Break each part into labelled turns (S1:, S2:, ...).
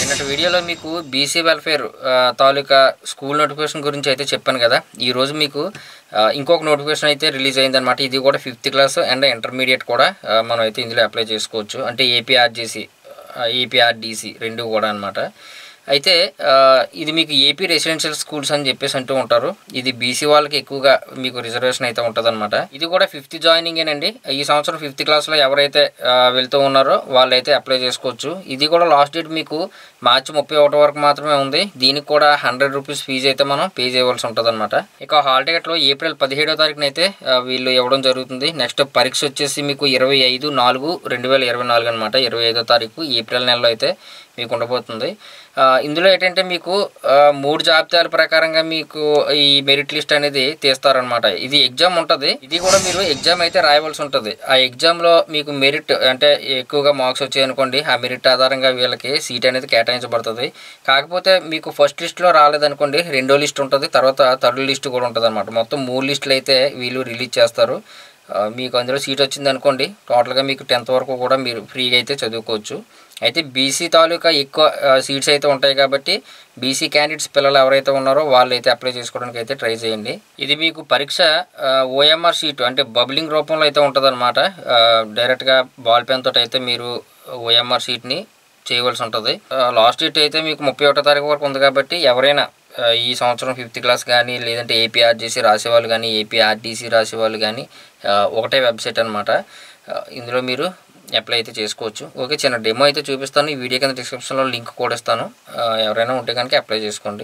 S1: నిన్నటి వీడియోలో మీకు బీసీ వెల్ఫేర్ ఆ, తాలూకా స్కూల్ నోటిఫికేషన్ గురించి అయితే చెప్పాను కదా ఈ రోజు మీకు ఆ, ఇంకొక నోటిఫికేషన్ అయితే రిలీజ్ అయిందనమాట ఇది కూడా ఫిఫ్త్ క్లాస్ అండ్ ఇంటర్మీడియట్ కూడా ఆ, మనం అయితే ఇందులో అప్లై చేసుకోవచ్చు అంటే ఏపీఆర్జీసీ ఏపీఆర్డీసీ రెండు కూడా అనమాట అయితే ఆ, ఇది మీకు ఏపీ రెసిడెన్షియల్ స్కూల్స్ అని చెప్పేసి అంటూ ఉంటారు ఇది బీసీ వాళ్ళకి ఎక్కువగా మీకు రిజర్వేషన్ అయితే ఉంటుందన్నమాట ఇది కూడా ఫిఫ్త్ జాయినింగ్ ఏనండి ఈ సంవత్సరం ఫిఫ్త్ క్లాస్లో ఎవరైతే ఆ, వెళ్తూ ఉన్నారో వాళ్ళైతే అప్లై చేసుకోవచ్చు ఇది కూడా లాస్ట్ డేట్ మీకు మార్చి ముప్పై ఒకటి వరకు మాత్రమే ఉంది దీనికి కూడా హండ్రెడ్ రూపీస్ ఫీజు అయితే మనం పే చేయవలసి ఉంటుంది అనమాట ఇక హాల్ టికెట్లో ఏప్రిల్ పదిహేడో తారీఖున అయితే ఆ, వీళ్ళు ఇవ్వడం జరుగుతుంది నెక్స్ట్ పరీక్ష వచ్చేసి మీకు ఇరవై ఐదు నాలుగు రెండు వేల ఇరవై నాలుగు అనమాట ఇరవై ఐదో తారీఖు ఏప్రిల్ నెలలో అయితే మీకు ఉండబోతుంది ఆ, ఇందులో ఏంటంటే మీకు ఆ, మూడు జాబితాల ప్రకారంగా మీకు ఈ మెరిట్ లిస్ట్ అనేది తీస్తారనమాట ఇది ఎగ్జామ్ ఉంటుంది ఇది కూడా మీరు ఎగ్జామ్ అయితే రాయవలసి ఉంటుంది ఆ ఎగ్జామ్లో మీకు మెరిట్ అంటే ఎక్కువగా మార్క్స్ వచ్చాయి అనుకోండి ఆ మెరిట్ ఆధారంగా వీళ్ళకి సీట్ అనేది కేటాయించబడుతుంది కాకపోతే మీకు ఫస్ట్ లిస్ట్లో రాలేదనుకోండి రెండో లిస్ట్ ఉంటుంది తర్వాత థర్డ్ లిస్ట్ కూడా ఉంటుంది అనమాట మొత్తం మూడు లిస్టులు అయితే వీళ్ళు రిలీజ్ చేస్తారు ఆ, మీకు అందులో సీట్ వచ్చింది అనుకోండి టోటల్గా మీకు టెన్త్ వరకు కూడా మీరు ఫ్రీగా అయితే చదువుకోవచ్చు అయితే బీసీ తాలూకా ఎక్కువ ఆ, సీట్స్ అయితే ఉంటాయి కాబట్టి బీసీ క్యాండిడేట్స్ పిల్లలు ఎవరైతే ఉన్నారో వాళ్ళు అయితే అప్లై చేసుకోవడానికి అయితే ట్రై చేయండి ఇది మీకు పరీక్ష ఓఎంఆర్ షీట్ అంటే బబ్లింగ్ రూపంలో అయితే ఉంటుందన్నమాట ఆ, డైరెక్ట్గా బాల్ పెన్ తోటి అయితే మీరు ఓఎంఆర్ షీట్ని చేయవలసి ఉంటుంది లాస్ట్ డేట్ అయితే మీకు ముప్పై ఒకటో తారీఖు వరకు ఉంది కాబట్టి ఎవరైనా ఆ, ఈ సంవత్సరం ఫిఫ్త్ క్లాస్ కానీ లేదంటే ఏపీఆర్జీసీ రాసేవాళ్ళు కానీ ఏపీఆర్టీసీ రాసేవాళ్ళు కానీ ఆ, ఒకటే వెబ్సైట్ అనమాట ఇందులో మీరు అప్లై అయితే చేసుకోవచ్చు ఓకే చిన్న డెమో అయితే చూపిస్తాను ఈ వీడియో కింద డిస్క్రిప్షన్లో లింక్ కూడా ఇస్తాను ఆ, ఎవరైనా ఉంటే కనుక అప్లై చేసుకోండి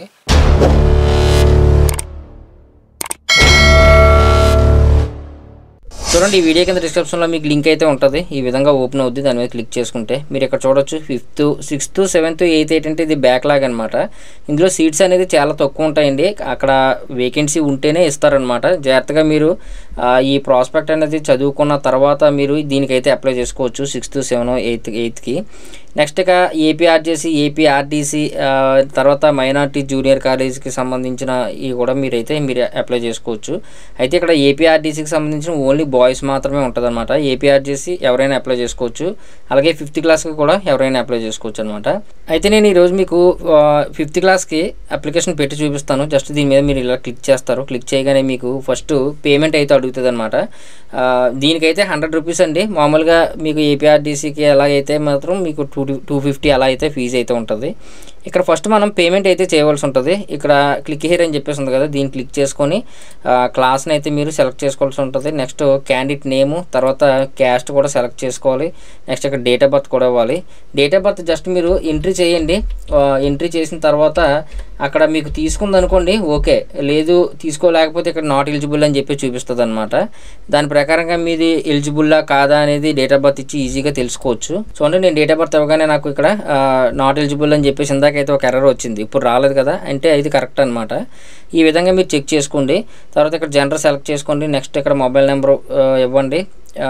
S1: చూడండి ఈ వీడియో కింద డిస్క్రిప్షన్లో మీకు లింక్ అయితే ఉంటుంది ఈ విధంగా ఓపెన్ అవుద్ది దాని మీద క్లిక్ చేసుకుంటే మీరు ఇక్కడ చూడొచ్చు fifth sixth seventh eighth eight అంటే ఇది బ్యాక్ లాగ్ అనమాట ఇందులో సీట్స్ అనేది చాలా తక్కువ ఉంటాయండి అక్కడ వేకెన్సీ ఉంటేనే ఇస్తారనమాట జాగ్రత్తగా మీరు ఆ, ఈ ప్రాస్పెక్ట్ అనేది చదువుకున్న తర్వాత మీరు దీనికైతే అప్లై చేసుకోవచ్చు సిక్స్త్ సెవెన్ ఎయిత్ ఎయిత్కి నెక్స్ట్ ఇక ఏపీఆర్జేసి ఏపీఆర్టీసీ తర్వాత మైనార్టీ జూనియర్ కాలేజీకి సంబంధించిన ఇవి కూడా మీరైతే మీరు అప్లై చేసుకోవచ్చు అయితే ఇక్కడ ఏపీఆర్టీసీకి సంబంధించిన ఓన్లీ బాయ్స్ మాత్రమే ఉంటుంది అనమాట ఏపీఆర్జేసి ఎవరైనా అప్లై చేసుకోవచ్చు అలాగే ఫిఫ్త్ క్లాస్కి కూడా ఎవరైనా అప్లై చేసుకోవచ్చు అనమాట అయితే నేను ఈరోజు మీకు ఫిఫ్త్ క్లాస్కి అప్లికేషన్ పెట్టి చూపిస్తాను జస్ట్ దీని మీద మీరు ఇలా క్లిక్ చేస్తారు క్లిక్ చేయగానే మీకు ఫస్ట్ పేమెంట్ అయితే అడుగుతుంది అనమాట దీనికైతే హండ్రెడ్ రూపీస్ అండి మామూలుగా మీకు ఏపీఆర్టీసీకి ఎలాగైతే మాత్రం మీకు టూ టూ ఫిఫ్టీ అలా అయితే ఫీజు అయితే ఉంటుంది ఇక్కడ ఫస్ట్ మనం పేమెంట్ అయితే చేయవలసి ఉంటుంది ఇక్కడ క్లిక్ హియర్ అని చెప్పేసి ఉంది కదా దీన్ని క్లిక్ చేసుకొని క్లాస్ని అయితే మీరు సెలెక్ట్ చేసుకోవాల్సి ఉంటుంది నెక్స్ట్ క్యాండిడేట్ నేము తర్వాత క్యాస్ట్ కూడా సెలెక్ట్ చేసుకోవాలి నెక్స్ట్ ఇక్కడ డేట్ ఆఫ్ బర్త్ కూడా ఇవ్వాలి డేట్ ఆఫ్ బర్త్ జస్ట్ మీరు ఎంట్రీ చేయండి ఎంట్రీ చేసిన తర్వాత అక్కడ మీకు తీసుకుంది అనుకోండి ఓకే లేదు తీసుకోలేకపోతే ఇక్కడ నాట్ ఎలిజిబుల్ అని చెప్పి చూపిస్తుంది అనమాట దాని ప్రకారంగా మీది ఎలిజిబుల్లా కాదా అనేది డేట్ ఆఫ్ బర్త్ ఇచ్చి ఈజీగా తెలుసుకోవచ్చు చూడండి నేను డేట్ ఆఫ్ బర్త్ ఇవ్వగానే నాకు ఇక్కడ నాట్ ఎలిజిబుల్ అని చెప్పేసి ఇందాకైతే ఒక ఎర్రర్ వచ్చింది ఇప్పుడు రాలేదు కదా అంటే ఇది కరెక్ట్ అనమాట ఈ విధంగా మీరు చెక్ చేసుకోండి తర్వాత ఇక్కడ జెండర్ సెలెక్ట్ చేసుకోండి నెక్స్ట్ ఇక్కడ మొబైల్ నెంబర్ ఇవ్వండి ఆ,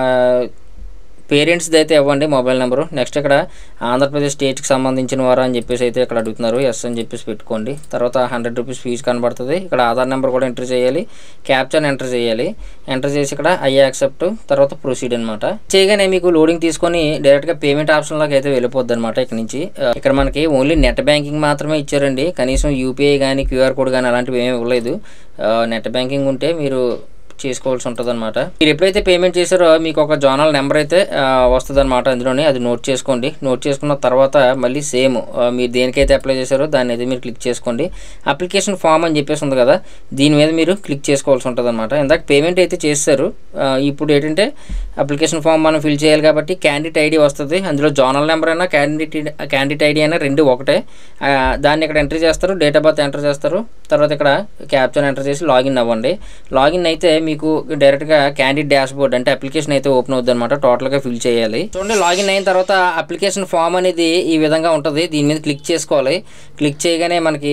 S1: పేరెంట్స్ది అయితే ఇవ్వండి మొబైల్ నెంబరు నెక్స్ట్ ఇక్కడ ఆంధ్రప్రదేశ్ స్టేట్కి సంబంధించిన వారు అని చెప్పేసి అయితే ఇక్కడ అడుగుతున్నారు ఎస్ అని చెప్పేసి పెట్టుకోండి తర్వాత హండ్రెడ్ రూపీస్ ఫీజు కనబడుతుంది ఇక్కడ ఆధార్ నెంబర్ కూడా ఎంటర్ చేయాలి క్యాప్చర్ ఎంటర్ చేయాలి ఎంటర్ చేసి ఇక్కడ ఐ యాక్సెప్ట్ తర్వాత ప్రొసీడ్ అనమాట చేయగానే మీకు లోడింగ్ తీసుకొని డైరెక్ట్గా పేమెంట్ ఆప్షన్లోకి అయితే వెళ్ళిపోద్ది అనమాట ఇక్కడ నుంచి ఆ, ఇక్కడ మనకి ఓన్లీ నెట్ బ్యాంకింగ్ మాత్రమే ఇచ్చారండి కనీసం యూపీఐ కానీ క్యూఆర్ కోడ్ కానీ అలాంటివి ఏమీ ఇవ్వలేదు ఆ, నెట్ బ్యాంకింగ్ ఉంటే మీరు చేసుకోవాల్సి ఉంటుంది అనమాట మీరు ఎప్పుడైతే పేమెంట్ చేశారో మీకు ఒక జోనల్ నెంబర్ అయితే వస్తుంది అనమాట అందులోనే అది నోట్ చేసుకోండి నోట్ చేసుకున్న తర్వాత మళ్ళీ సేమ్ మీరు దేనికైతే అప్లై చేశారో దాన్ని అయితే మీరు క్లిక్ చేసుకోండి అప్లికేషన్ ఫామ్ అని చెప్పేసి ఉంది కదా దీని మీద మీరు క్లిక్ చేసుకోవాల్సి ఉంటుంది అనమాట ఇందాక పేమెంట్ అయితే చేస్తారు ఆ, ఇప్పుడు ఏంటంటే అప్లికేషన్ ఫామ్ మనం ఫిల్ చేయాలి కాబట్టి క్యాండిడేట్ ఐడి వస్తుంది అందులో జోనల్ నెంబర్ అయినా క్యాండిడేట్ క్యాండిడేట్ ఐడి అయినా రెండు ఒకటే ఆ, దాన్ని ఇక్కడ ఎంటర్ చేస్తారు డేట్ ఆఫ్ బర్త్ ఎంటర్ చేస్తారు తర్వాత ఇక్కడ క్యాప్చర్ ఎంటర్ చేసి లాగిన్ అవ్వండి లాగిన్ అయితే మీకు డైరెక్ట్గా క్యాండిడేట్ డాష్ బోర్డ్ అంటే అప్లికేషన్ అయితే ఓపెన్ అవుద్ది అనమాట టోటల్గా ఫిల్ చేయాలి చూడండి లాగిన్ అయిన తర్వాత అప్లికేషన్ ఫామ్ అనేది ఈ విధంగా ఉంటుంది దీని మీద క్లిక్ చేసుకోవాలి క్లిక్ చేయగానే మనకి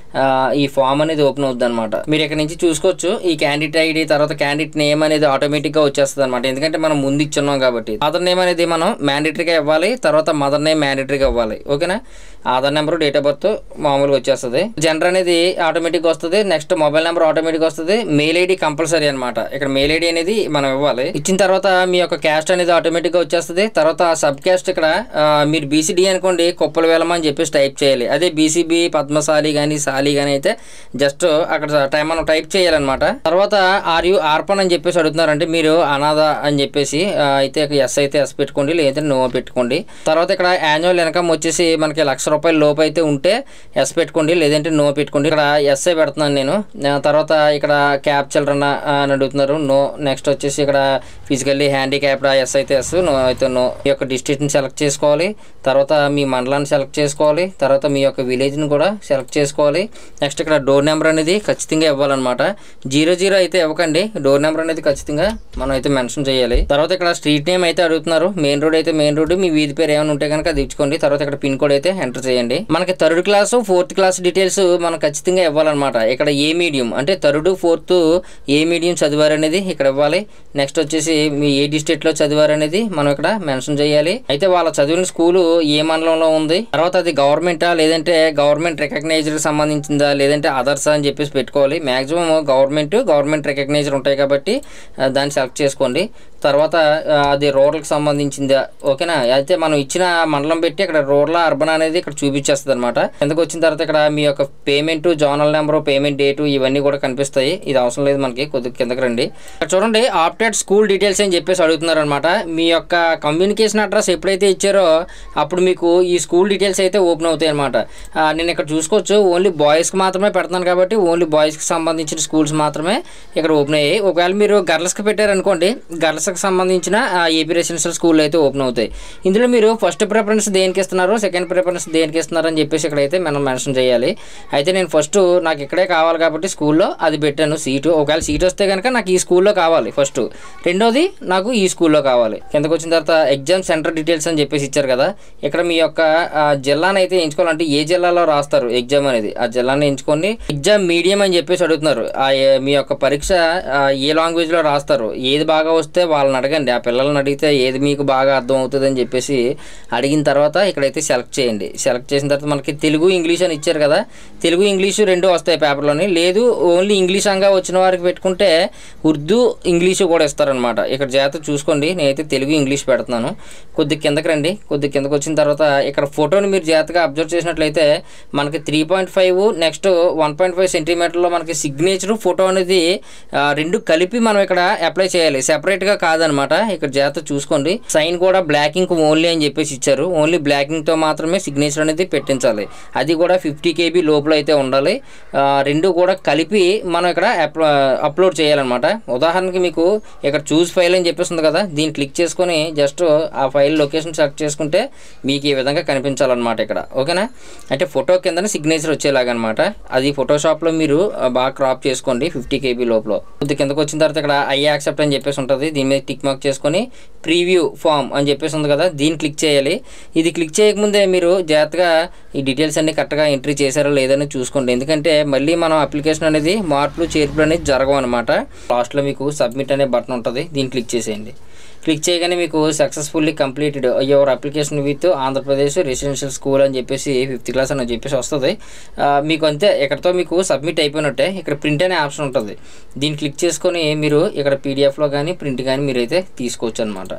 S1: ఆ, ఈ ఫామ్ అనేది ఓపెన్ అవుద్ది అనమాట మీరు ఇక్కడ నుంచి చూసుకోవచ్చు ఈ క్యాండిడేట్ ఐడి తర్వాత క్యాండిడేట్ నేమ్ అనేది ఆటోమేటిక్గా వచ్చేస్తుంది అనమాట ఎందుకంటే మనం ముందు ఇచ్చున్నాం కాబట్టి ఆధార్ నేమ్ అనేది మనం మ్యాండేటరీగా ఇవ్వాలి తర్వాత మదర్ నేమ్ మ్యాండేటరీగా ఇవ్వాలి ఓకేనా Aadhaar number date of birth మామూలుగా వచ్చేస్తుంది జెండర్ అనేది ఆటోమేటిక్గా వస్తుంది నెక్స్ట్ మొబైల్ నెంబర్ ఆటోమేటిక్గా వస్తుంది మెయిల్ ఐడి కంపల్సరీ అనమాట ఇక్కడ మెయిల్ ఐడి అనేది మనం ఇవ్వాలి ఇచ్చిన తర్వాత మీ యొక్క క్యాస్ట్ అనేది ఆటోమేటిక్గా వచ్చేస్తుంది తర్వాత సబ్ క్యాస్ట్ ఇక్కడ ఆ, మీరు బీసీడీ అనుకోండి కుప్పల వేలమ అని చెప్పేసి టైప్ చేయాలి అదే బీసీబీ పద్మశాలి కానీ సాలి కానీ అయితే జస్ట్ అక్కడ టైం మనం టైప్ చేయాలన్నమాట తర్వాత ఆర్ యు ఆర్పన్ అని చెప్పేసి అడుగుతున్నారంటే మీరు అనాథ అని చెప్పేసి ఆ, అయితే ఎస్ అయితే ఎస్ పెట్టుకోండి లేదంటే నో పెట్టుకోండి తర్వాత ఇక్కడ యాన్యువల్ ఇన్కమ్ వచ్చేసి మనకి లక్ష రూపాయల లోపు అయితే ఉంటే ఎస్ పెట్టుకోండి లేదంటే నో పెట్టుకోండి ఇక్కడ ఎస్ఏ పెడుతున్నాను నేను ఆ, తర్వాత ఇక్కడ క్యాప్ చిల్డ్రన్ అని అడుగుతున్నారు నో నెక్స్ట్ వచ్చేసి ఇక్కడ ఫిజికల్లీ హ్యాండిక్యాప్డ్ ఎస్ అయితే ఎస్ నో అయితే నో ఈ యొక్క డిస్ట్రిక్ట్ని సెలెక్ట్ చేసుకోవాలి తర్వాత మీ మండలాన్ని సెలెక్ట్ చేసుకోవాలి తర్వాత మీ యొక్క విలేజ్ని కూడా సెలెక్ట్ చేసుకోవాలి నెక్స్ట్ ఇక్కడ డోర్ నెంబర్ అనేది ఖచ్చితంగా ఇవ్వాలన్నమాట జీరో జీరో అయితే ఇవ్వకండి డోర్ నెంబర్ అనేది ఖచ్చితంగా మనం అయితే మెన్షన్ చేయాలి తర్వాత ఇక్కడ స్ట్రీట్ నేమ్ అయితే అడుగుతున్నారు మెయిన్ రోడ్ అయితే మెయిన్ రోడ్ మీ వీధి పేరు ఏమైనా ఉంటే కనుక అది ఇచ్చుకోండి తర్వాత ఇక్కడ పిన్ కోడ్ అయితే ఎంటర్ చేయండి మనకి third class fourth class details మనం ఖచ్చితంగా ఇవ్వాలన్నమాట ఇక్కడ ఏ మీడియం అంటే థర్డ్ ఫోర్త్ ఏ మీడియం చదివారు అనేది ఇక్కడ ఇవ్వాలి నెక్స్ట్ వచ్చేసి మీ ఏ డిస్ట్రిక్ట్ లో చదివారు అనేది మనం ఇక్కడ మెన్షన్ చేయాలి అయితే వాళ్ళ చదివిన స్కూలు ఏ మండలంలో ఉంది తర్వాత అది గవర్నమెంటా లేదంటే గవర్నమెంట్ రికగ్నైజ్డ్ సంబంధించిందా లేదంటే అదర్స్ అని చెప్పేసి పెట్టుకోవాలి మాక్సిమం గవర్నమెంట్ గవర్నమెంట్ రికగ్నైజ్డ్ ఉంటాయి కాబట్టి ఆ, దాన్ని సెలెక్ట్ చేసుకోండి తర్వాత ఆ, అది రూరల్కి సంబంధించిందా ఓకేనా అయితే మనం ఇచ్చిన మండలం పెట్టి ఇక్కడ రూరల్ అర్బన్ అనేది ఇక్కడ చూపించేస్తుంది అనమాట కిందకు వచ్చిన తర్వాత ఇక్కడ మీ యొక్క payment zonal number payment date ఇవన్నీ కూడా కనిపిస్తాయి ఇది అవసరం లేదు మనకి కొద్దిగా కిందకి రండి ఇక్కడ చూడండి ఆప్టెడ్ స్కూల్ డీటెయిల్స్ అని చెప్పేసి అడుగుతున్నారు అనమాట మీ యొక్క కమ్యూనికేషన్ అడ్రస్ ఎప్పుడైతే ఇచ్చారో అప్పుడు మీకు ఈ స్కూల్ డీటెయిల్స్ అయితే ఓపెన్ అవుతాయి అనమాట నేను ఇక్కడ చూసుకోవచ్చు ఓన్లీ బాయ్స్కి మాత్రమే పెడతాను కాబట్టి ఓన్లీ బాయ్స్కి సంబంధించిన స్కూల్స్ మాత్రమే ఇక్కడ ఓపెన్ అయ్యాయి ఒకవేళ మీరు గర్ల్స్కి పెట్టారనుకోండి గర్ల్స్కి సంబంధించిన ఏపీ రెసిడెన్షియల్ స్కూల్ అయితే ఓపెన్ అవుతాయి ఇందులో మీరు ఫస్ట్ ప్రిఫరెన్స్ దేనికి ఇస్తున్నారు సెకండ్ ప్రిఫరెన్స్ దేనికి ఇస్తున్నారు అని చెప్పేసి ఇక్కడైతే మనం మెన్షన్ చేయాలి అయితే నేను ఫస్ట్ నాకు ఇక్కడే కావాలి కాబట్టి స్కూల్లో అది పెట్టాను సీటు ఒకవేళ సీట్ వస్తే కనుక నాకు ఈ స్కూల్లో కావాలి ఫస్ట్ రెండోది నాకు ఈ స్కూల్లో కావాలి కిందకు వచ్చిన తర్వాత ఎగ్జామ్ సెంటర్ డీటెయిల్స్ అని చెప్పేసి ఇచ్చారు కదా ఇక్కడ మీ యొక్క ఆ, జిల్లాని అయితే ఎంచుకోవాలంటే ఏ జిల్లాలో రాస్తారు ఎగ్జామ్ అనేది ఆ జిల్లాని ఎంచుకొని ఎగ్జామ్ మీడియం అని చెప్పేసి అడుగుతున్నారు ఆ ఏ- మీ యొక్క పరీక్ష ఆ, ఏ లాంగ్వేజ్లో రాస్తారు ఏది బాగా వస్తే వాళ్ళని అడగండి ఆ పిల్లల్ని అడిగితే ఏది మీకు బాగా అర్థం అవుతుంది అని చెప్పేసి అడిగిన తర్వాత ఇక్కడైతే సెలెక్ట్ చేయండి సెలెక్ట్ చేసిన తర్వాత మనకి తెలుగు ఇంగ్లీష్ అని ఇచ్చారు కదా తెలుగు ఇంగ్లీషు రెండు వస్తాయి పేపర్లోని లేదు ఓన్లీ ఇంగ్లీష్ అంగా వచ్చిన వారికి పెట్టుకుంటే ఉర్దూ ఇంగ్లీషు కూడా ఇస్తారనమాట ఇక్కడ జాగ్రత్త చూసుకోండి నేనైతే తెలుగు ఇంగ్లీష్ పెడుతున్నాను కొద్ది కిందకి రండి కొద్ది కిందకి వచ్చిన తర్వాత ఇక్కడ ఫోటోని మీరు జాగ్రత్తగా అబ్జర్వ్ చేసినట్లయితే మనకి three point five next one point five సెంటీమీటర్లో మనకి సిగ్నేచర్ ఫోటో అనేది ఆ, రెండు కలిపి మనం ఇక్కడ అప్లై చేయాలి సెపరేట్గా కాదనమాట ఇక్కడ జాగ్రత్త చూసుకోండి సైన్ కూడా బ్లాక్ ఇంక్ ఓన్లీ అని చెప్పేసి ఇచ్చారు ఓన్లీ బ్లాక్ ఇంక్తో మాత్రమే సిగ్నేచర్ అనేది పెట్టించాలి అది కూడా ఫిఫ్టీ కేబీ లోపల అయితే ఉండాలి ఆ, రెండు కూడా కలిపి మనం ఇక్కడ అప్ అప్లోడ్ చేయాలన్నమాట ఉదాహరణకి మీకు ఇక్కడ చూస్ ఫైల్ అని చెప్పేస్తుంది కదా దీన్ని క్లిక్ చేసుకొని జస్ట్ ఆ ఫైల్ లొకేషన్ సెలెక్ట్ చేసుకుంటే మీకు ఈ విధంగా కనిపించాలన్నమాట ఇక్కడ ఓకేనా అంటే ఫోటో కింద సిగ్నేచర్ వచ్చేలాగా అనమాట అది ఫోటోషాప్లో మీరు ఆ, బాగా క్రాప్ చేసుకోండి ఫిఫ్టీ కేబీ లోపల కొద్ది కిందకు వచ్చిన తర్వాత ఇక్కడ ఐ యాక్సెప్ట్ అని చెప్పేసి ఉంటుంది దీని మీద టిక్ మార్క్ చేసుకొని ప్రీవ్యూ ఫామ్ అని చెప్పేసి ఉంది కదా దీన్ని క్లిక్ చేయాలి ఇది క్లిక్ చేయకముందే మీరు జాగ్రత్తగా ఈ డీటెయిల్స్ అన్ని కరెక్ట్గా ఎంట్రీ చేశారో లేదని చూసుకోండి ఎందుకంటే మళ్ళీ మనం అప్లికేషన్ అనేది మార్పులు చేర్పులు అనేది జరగవు అనమాట లాస్ట్లో మీకు సబ్మిట్ అనే బటన్ ఉంటుంది దీన్ని క్లిక్ చేసేయండి క్లిక్ చేయగానే మీకు successfully completed your application with Andhra Pradesh residential school అని చెప్పేసి ఫిఫ్త్ క్లాస్ అని చెప్పేసి వస్తుంది ఆ, మీకు అంతే ఇక్కడతో మీకు సబ్మిట్ అయిపోయినట్టే ఇక్కడ ప్రింట్ అనే ఆప్షన్ ఉంటుంది దీన్ని క్లిక్ చేసుకొని మీరు ఇక్కడ పీడిఎఫ్లో కానీ ప్రింట్ కానీ మీరైతే తీసుకోవచ్చు అనమాట